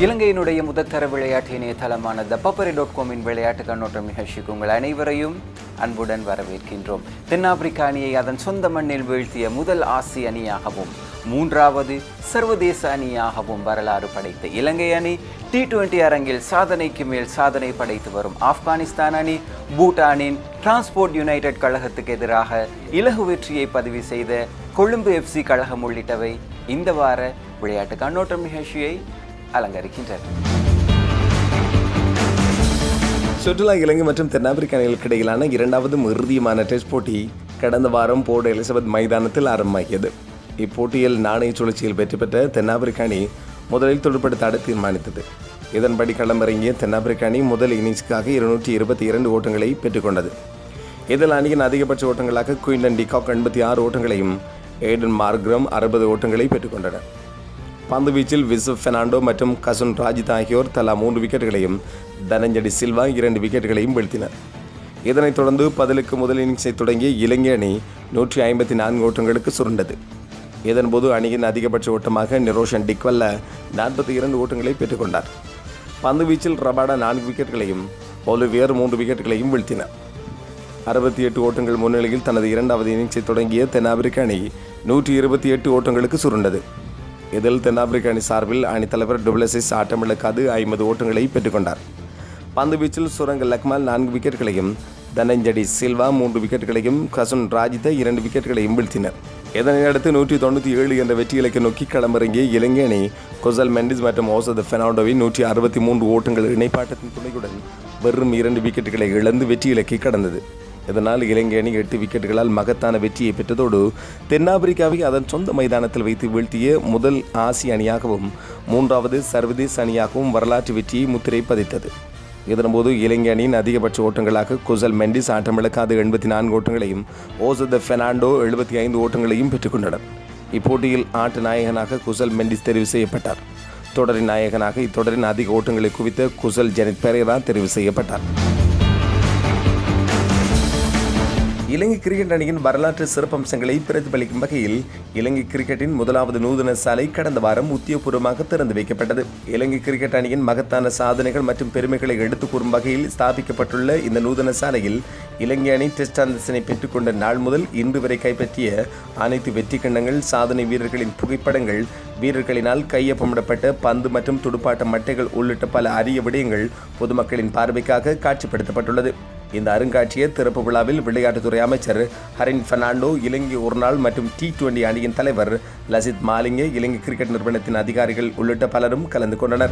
இலங்கையினுடைய முதற்தர விளையாட்டு இணையதளமான த பப்பரி டாட் காமின் விளையாட்டு கண்ணோட்டம் நிகழ்ச்சிக்கு உங்கள் அனைவரையும் அன்புடன் வரவேற்கின்றோம் தென்னாப்பிரிக்க அணியை அதன் சொந்த மண்ணில் வீழ்த்திய முதல் ஆசிய அணியாகவும் மூன்றாவது சர்வதேச அணியாகவும் வரலாறு படைத்த இலங்கை அணி டி டுவெண்டி அரங்கில் சாதனைக்கு மேல் சாதனை படைத்து வரும் ஆப்கானிஸ்தான் அணி பூட்டானின் டிரான்ஸ்போர்ட் யுனைடெட் கழகத்துக்கு எதிராக இலகு வெற்றியை பதிவு செய்த கொழும்பு எஃப்சி கழகம் உள்ளிட்டவை இந்த வார விளையாட்டு கண்ணோட்டம் நிகழ்ச்சியை அலங்கரிக்கின்றன சுற்றுலா இலங்கை மற்றும் தென்னாப்பிரிக்க அணிகளுக்கு இடையிலான இரண்டாவது இறுதியுமான டெஸ்ட் போட்டி கடந்த வாரம் போர்ட் எலிசபெத் மைதானத்தில் ஆரம்பமாகியது இப்போட்டியில் நாணய சுழற்சியில் வெற்றி பெற்ற தென்னாப்பிரிக்க அணி முதலில் துடுப்படுத்த ஆட தீர்மானித்தது இதன்படி களமிறங்கிய தென்னாப்பிரிக்க அணி முதல் இன்னிங்ஸுக்காக இருநூற்றி இருபத்தி இரண்டு ஓட்டங்களை பெற்றுக்கொண்டது இதில் அணியின் அதிகபட்ச ஓட்டங்களாக குயின்டன் டிகாக் எண்பத்தி ஆறு ஓட்டங்களையும் ஏடன் மார்க்ரம் அறுபது ஓட்டங்களை பெற்றுக்கொண்டனர் பந்து வீச்சில் விஸ்வ் பெர்னாண்டோ மற்றும் கசுன் ராஜித் ஆகியோர் தலா மூன்று விக்கெட்டுகளையும் தனஞ்சடி சில்வா இரண்டு விக்கெட்டுகளையும் வீழ்த்தினர் இதனைத் தொடர்ந்து பதிலுக்கு முதல் இன்னிங்ஸை தொடங்கிய இலங்கை அணி நூற்றி ஐம்பத்தி நான்கு ஓட்டங்களுக்கு சுருண்டது இதன்போது அணியின் அதிகபட்ச ஓட்டமாக நிரோஷன் டிக்வல்ல நாற்பத்தி இரண்டு ஓட்டங்களை பெற்றுக்கொண்டார் பந்து வீச்சில் ரபாடா நான்கு விக்கெட்டுகளையும் ஒலிவியர் மூன்று விக்கெட்டுகளையும் வீழ்த்தினர் அறுபத்தி எட்டு ஓட்டங்கள் முன்னிலையில் தனது இரண்டாவது இன்னிங்ஸை தொடங்கிய தென்னாப்பிரிக்க அணி நூற்றி இருபத்தி எட்டு ஓட்டங்களுக்கு சுருண்டது இதில் தென்னாப்பிரிக்க அணி சார்பில் அணித்தலைவர் டுப்ளசிஸ் ஆட்டமிழக்காது ஐம்பது ஓட்டங்களை பெற்றுக்கொண்டார் பந்து வீச்சில் சுரங்க லக்மால் நான்கு விக்கெட்டுகளையும் தனஞ்சடி சில்வா மூன்று விக்கெட்டுகளையும் கசுன் ராஜித இரண்டு விக்கெட்டுகளையும் வீழ்த்தினர் இதனையடுத்து நூற்றி தொண்ணூற்றி ஏழு என்ற வெற்றி இலக்கை நோக்கி களமிறங்கிய இலங்கை அணி கொசல் மெண்டிஸ் மற்றும் ஓசத் பெர்னாண்டோவின் நூற்றி அறுபத்தி மூன்று ஓட்டங்கள் இணைப்பாட்டத்தின் துணையுடன் வெறும் இரண்டு விக்கெட்டுகளை இழந்து வெற்றி இலக்கை கடந்தது இதனால் இலங்கை அணி எட்டு விக்கெட்டுகளால் மகத்தான வெற்றியை பெற்றதோடு தென்னாப்பிரிக்காவை அதன் சொந்த மைதானத்தில் வைத்து வீழ்த்திய முதல் ஆசிய அணியாகவும் மூன்றாவது சர்வதேச அணியாகவும் வரலாற்று வெற்றியை முத்திரை பதித்தது இதன்போது இலங்கை அணியின் அதிகபட்ச ஓட்டங்களாக குசல் மெண்டிஸ் ஆட்டமிழக்காத எண்பத்தி நான்கு ஓட்டங்களையும் ஓசத பெர்னாண்டோ எழுபத்தி ஐந்து ஓட்டங்களையும் பெற்றுக்கொண்டனர் இப்போட்டியில் ஆட்ட நாயகனாக குசல் மெண்டிஸ் தெரிவு செய்யப்பட்டார் தொடரின் நாயகனாக இத்தொடரின் அதிக ஓட்டங்களை குவித்த குசல் ஜெனித் பெரேரா தெரிவு செய்யப்பட்டார் இலங்கை கிரிக்கெட் அணியின் வரலாற்று சிறப்பம்சங்களை பிரதிபலிக்கும் வகையில் இலங்கை கிரிக்கெட்டின் முதலாவது நூதன சாலை கடந்த வாரம் உத்தியோகபூர்வமாக திறந்து வைக்கப்பட்டது இலங்கை கிரிக்கெட் அணியின் மகத்தான சாதனைகள் மற்றும் பெருமைகளை எடுத்துக் கூறும் வகையில் ஸ்தாபிக்கப்பட்டுள்ள இந்த நூதன சாலையில் இலங்கை அணி டெஸ்ட் அந்தஸ்தினை பெற்றுக்கொண்ட நாள் முதல் இன்று வரை கைப்பற்றிய அனைத்து வெற்றி கிண்ணங்கள் சாதனை வீரர்களின் புகைப்படங்கள் வீரர்களினால் கையொப்பமிடப்பட்ட பந்து மற்றும் துடுப்பாட்ட மட்டைகள் உள்ளிட்ட பல அரிய விடயங்கள் பொதுமக்களின் பார்வைக்காக காட்சிப்படுத்தப்பட்டுள்ளது இந்த அருங்காட்சிய திறப்பு விழாவில் விளையாட்டுத்துறை அமைச்சர் ஹரின் பெர்னாண்டோ இலங்கை ஒருநாள் மற்றும் டி டுவெண்டி அணியின் தலைவர் லசித் மாலிங்கே இலங்கை கிரிக்கெட் நிறுவனத்தின் அதிகாரிகள் உள்ளிட்ட பலரும் கலந்து கொண்டனர்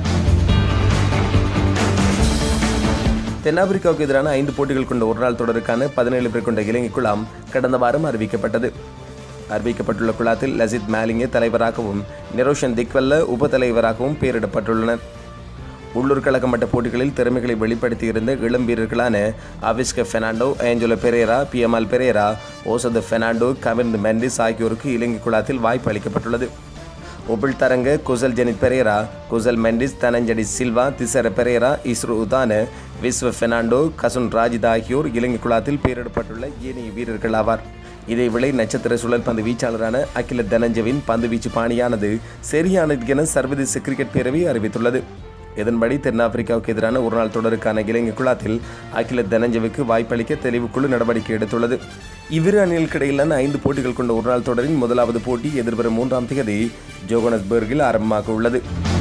தென்னாப்பிரிக்காவுக்கு எதிரான ஐந்து போட்டிகள் கொண்ட ஒருநாள் தொடருக்கான பதினேழு பேர் கொண்ட இலங்கை குழாம் கடந்த வாரம் அறிவிக்கப்பட்டது அறிவிக்கப்பட்டுள்ள குழாத்தில் லசித் மாலிங்கே தலைவராகவும் நிரோஷன் திக்வல்ல உப தலைவராகவும் பெயரிடப்பட்டுள்ளனர் உள்ளூர் கழக மட்ட போட்டிகளில் திறமைகளை வெளிப்படுத்தியிருந்த இளம் வீரர்களான அவிஸ்க பெர்னாண்டோ ஏஞ்சலோ பெரேரா பிஎம்ஆல் பெரேரா ஓசது பெர்னாண்டோ கவிர்ந்து மெண்டிஸ் ஆகியோருக்கு இலங்கை குழாத்தில் வாய்ப்பு அளிக்கப்பட்டுள்ளது ஒபிள் தரங்க குசல் ஜெனித் பெரேரா குசல் மெண்டிஸ் தனஞ்சடி சில்வா திசர பெரேரா இஸ்ரோ உதான விஸ்வ பெர்னாண்டோ கசுன் ராஜித் ஆகியோர் இலங்கை குழாத்தில் பெயரிடப்பட்டுள்ள ஏனைய வீரர்கள் ஆவார் இதேவேளை நட்சத்திர சுழல் பந்து வீச்சாளரான அகில தனஞ்சவின் பந்து வீச்சு பாணியானது சரியானது என சர்வதேச கிரிக்கெட் பேரவை அறிவித்துள்ளது இதன்படி தென்னாப்பிரிக்காவுக்கு எதிரான ஒருநாள் தொடருக்கான இலங்கை குழாத்தில் அகில தனஞ்சவுக்கு வாய்ப்பளிக்க தெளிவுக்குழு நடவடிக்கை எடுத்துள்ளது இவ்விரு அணிகளுக்கு இடையிலான ஐந்து போட்டிகள் கொண்ட ஒருநாள் தொடரின் முதலாவது போட்டி எதிர்வரும் மூன்றாம் தேதி ஜோகனஸ்பர்கில் ஆரம்பமாக உள்ளது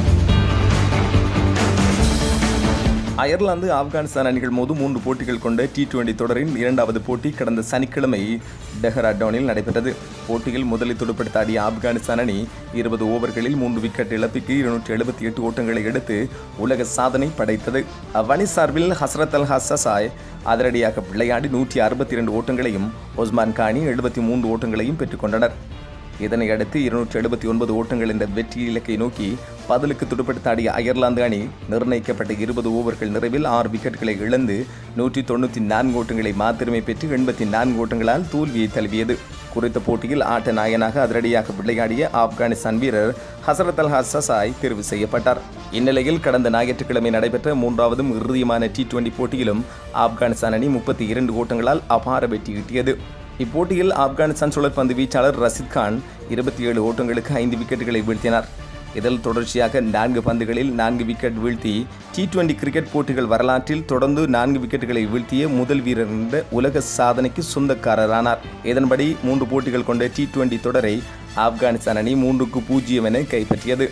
அயர்லாந்து ஆப்கானிஸ்தான் அணிகள் மோது மூன்று போட்டிகள் கொண்ட டி டுவெண்டி தொடரின் இரண்டாவது போட்டி கடந்த சனிக்கிழமை டெஹ்ராடோனில் நடைபெற்றது போட்டியில் முதலில் துடுப்படுத்த ஆடிய ஆப்கானிஸ்தான் அணி இருபது ஓவர்களில் மூன்று விக்கெட் இழப்பிற்கு இருநூற்றி எழுபத்தி எட்டு ஓட்டங்களை எடுத்து உலக சாதனை படைத்தது அவ்வணி சார்பில் ஹஸ்ரத் அல் ஹசசாய் அதிரடியாக விளையாடி நூற்றி அறுபத்தி இரண்டு ஓட்டங்களையும் ஒஸ்மான் கானி எழுபத்தி மூன்று ஓட்டங்களையும் பெற்றுக்கொண்டனர் இதனை அடுத்து இருநூற்றி எழுபத்தி ஒன்பது ஓட்டங்கள் என்ற வெற்றி இலக்கை நோக்கி பதிலுக்கு துடுப்படுத்த ஆடிய அயர்லாந்து அணி நிர்ணயிக்கப்பட்ட இருபது ஓவர்கள் நிறைவில் ஆறு விக்கெட்டுகளை இழந்து நூற்றி தொண்ணூற்றி நான்கு ஓட்டங்களை மாத்திரமே பெற்று எண்பத்தி நான்கு ஓட்டங்களால் தோல்வியை தழுவியது குறித்த போட்டியில் ஆட்ட நாயனாக அதிரடியாக விளையாடிய ஆப்கானிஸ்தான் வீரர் ஹசரத் அல் ஹசசாய் தேர்வு செய்யப்பட்டார் இந்நிலையில் கடந்த ஞாயிற்றுக்கிழமை நடைபெற்ற மூன்றாவதும் இறுதியுமான டி டுவெண்டி போட்டியிலும் ஆப்கானிஸ்தான் அணி முப்பத்தி இரண்டு ஓட்டங்களால் அபார வெற்றி ஈட்டியது இப்போட்டியில் ஆப்கானிஸ்தான் சுழற்பந்து வீச்சாளர் ரசித் கான் இருபத்தி ஏழு ஓட்டங்களுக்கு ஐந்து விக்கெட்டுகளை வீழ்த்தினார் இதில் தொடர்ச்சியாக நான்கு பந்துகளில் நான்கு விக்கெட் வீழ்த்தி டி டுவெண்டி கிரிக்கெட் போட்டிகள் வரலாற்றில் தொடர்ந்து நான்கு விக்கெட்டுகளை வீழ்த்திய முதல் வீரர் என்ற உலக சாதனைக்கு சொந்தக்காரரானார் இதன்படி மூன்று போட்டிகள் கொண்ட டி டுவெண்டி தொடரை ஆப்கானிஸ்தான் அணி மூன்றுக்கு பூஜ்ஜியம் என கைப்பற்றியது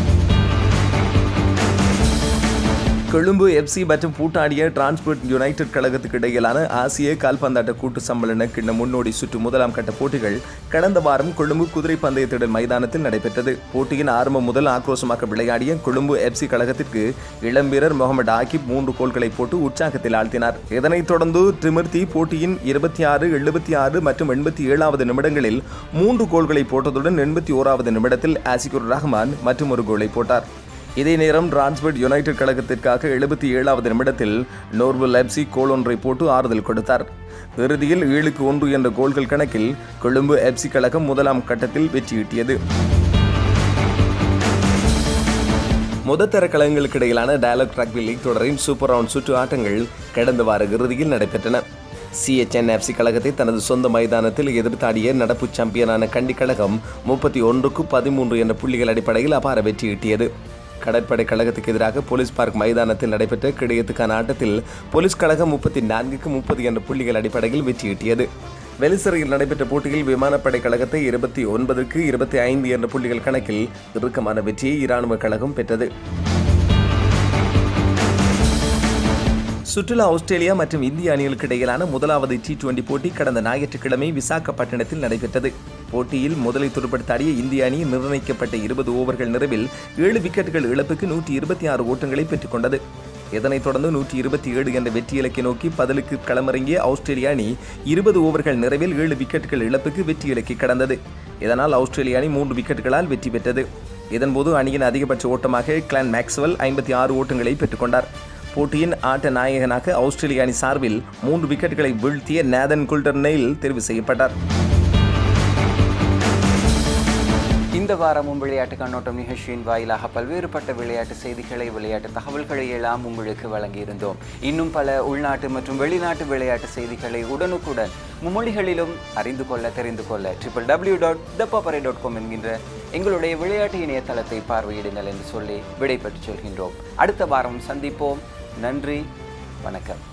கொழும்பு எஃப்சி மற்றும் பூட்டாடிய டிரான்ஸ்போர்ட் யுனைடெட் கழகத்துக்கு இடையிலான ஆசிய கால்பந்தாட்ட கூட்டு சம்மேளன கிண்ண முன்னோடி சுற்று முதலாம் கட்ட போட்டிகள் கடந்த வாரம் கொழும்பு குதிரை பந்தயத்திடல் மைதானத்தில் நடைபெற்றது போட்டியின் ஆரம்பம் முதல் ஆக்ரோஷமாக விளையாடிய கொழும்பு எஃப்சி கழகத்திற்கு இளம்பீரர் முகமது ஆகிப் மூன்று கோல்களை போட்டு உற்சாகத்தில் ஆழ்த்தினார் இதனைத் தொடர்ந்து திமிர்த்தி போட்டியின் இருபத்தி ஆறு எழுபத்தி ஆறு மற்றும் எண்பத்தி ஏழாவது நிமிடங்களில் மூன்று கோல்களை போட்டதுடன் எண்பத்தி ஓராவது நிமிடத்தில் ஆசிகுர் ரஹ்மான் மற்றும் ஒரு கோலை போட்டார் இதே நேரம் டிரான்ஸ்போர்ட் யுனைடெட் கழகத்திற்காக எழுபத்தி ஏழாவது நிமிடத்தில் நோர்வு லெப்சி கோல் ஒன்றை போட்டு ஆறுதல் கொடுத்தார் இறுதியில் ஏழுக்கு ஒன்று என்ற கோல்கள் கணக்கில் கொழும்பு எப்சி கழகம் முதலாம் கட்டத்தில் வெற்றியீட்டியது முதத்தர கழகங்களுக்கு இடையிலான டயலாக் ரக்பி லீக் தொடரின் சூப்பர் ரவுண்ட் சுற்று ஆட்டங்கள் கடந்த வார இறுதியில் நடைபெற்றன சிஎச்என் எஃப்சி கழகத்தை தனது சொந்த மைதானத்தில் எதிர்த்தாடிய நடப்பு சாம்பியனான கண்டி கழகம் முப்பத்தி ஒன்றுக்கு பதிமூன்று என்ற புள்ளிகள் அடிப்படையில் அபார வெற்றியீட்டியது கடற்படை கழகத்துக்கு எதிராக போலீஸ் பார்க் மைதானத்தில் நடைபெற்ற கிடையத்துக்கான ஆட்டத்தில் போலீஸ் கழகம் முப்பத்தி நான்குக்கு முப்பது என்ற புள்ளிகள் அடிப்படையில் வெற்றியீட்டியது வெலிசரையில் நடைபெற்ற போட்டியில் விமானப்படை கழகத்தை இருபத்தி ஒன்பதுக்கு இருபத்தி ஐந்து என்ற புள்ளிகள் கணக்கில் இறுக்கமான வெற்றியை இராணுவ கழகம் பெற்றது சுற்றுலா ஆஸ்திரேலியா மற்றும் இந்திய அணிகளுக்கு இடையிலான முதலாவது டி டுவெண்டி போட்டி கடந்த ஞாயிற்றுக்கிழமை விசாகப்பட்டினத்தில் நடைபெற்றது போட்டியில் முதலை துடுப்படுத்தாடிய இந்திய அணி நிர்ணயிக்கப்பட்ட இருபது ஓவர்கள் நிறைவில் ஏழு விக்கெட்டுகள் இழப்புக்கு நூற்றி இருபத்தி ஆறு ஓட்டங்களை பெற்றுக்கொண்டது இதனைத் தொடர்ந்து நூற்றி இருபத்தி ஏழு என்ற வெற்றி இலக்கை நோக்கி பதிலுக்கு களமிறங்கிய ஆஸ்திரேலிய அணி இருபது ஓவர்கள் நிறைவில் ஏழு விக்கெட்டுகள் இழப்புக்கு வெற்றி இலக்கை கடந்தது இதனால் ஆஸ்திரேலிய அணி மூன்று விக்கெட்டுகளால் வெற்றி பெற்றது இதன்போது அணியின் அதிகபட்ச ஓட்டமாக கிளான் மேக்ஸ்வெல் ஐம்பத்தி ஆறு ஓட்டங்களை பெற்றுக்கொண்டார் போட்டியின் ஆட்ட நாயகனாக ஆஸ்திரேலிய அணி சார்பில் மூன்று விக்கெட்டுகளை வீழ்த்திய நேதன் குல்டர்னெயில் தெரிவு செய்யப்பட்டார் இந்த வாரமும் விளையாட்டு கண்ணோட்டம் நிகழ்ச்சியின் வாயிலாக பல்வேறுபட்ட விளையாட்டு செய்திகளை விளையாட்டு தகவல்களை எல்லாம் உங்களுக்கு வழங்கியிருந்தோம் இன்னும் பல உள்நாட்டு மற்றும் வெளிநாட்டு விளையாட்டு செய்திகளை உடனுக்குடன் மும்மொழிகளிலும் அறிந்து கொள்ள தெரிந்து கொள்ள triple W dot Thepapare dot com என்கின்ற எங்களுடைய விளையாட்டு இணையதளத்தை பார்வையிடுங்கள் என்று சொல்லி விடைபெற்று சொல்கின்றோம் அடுத்த வாரம் சந்திப்போம் நன்றி வணக்கம்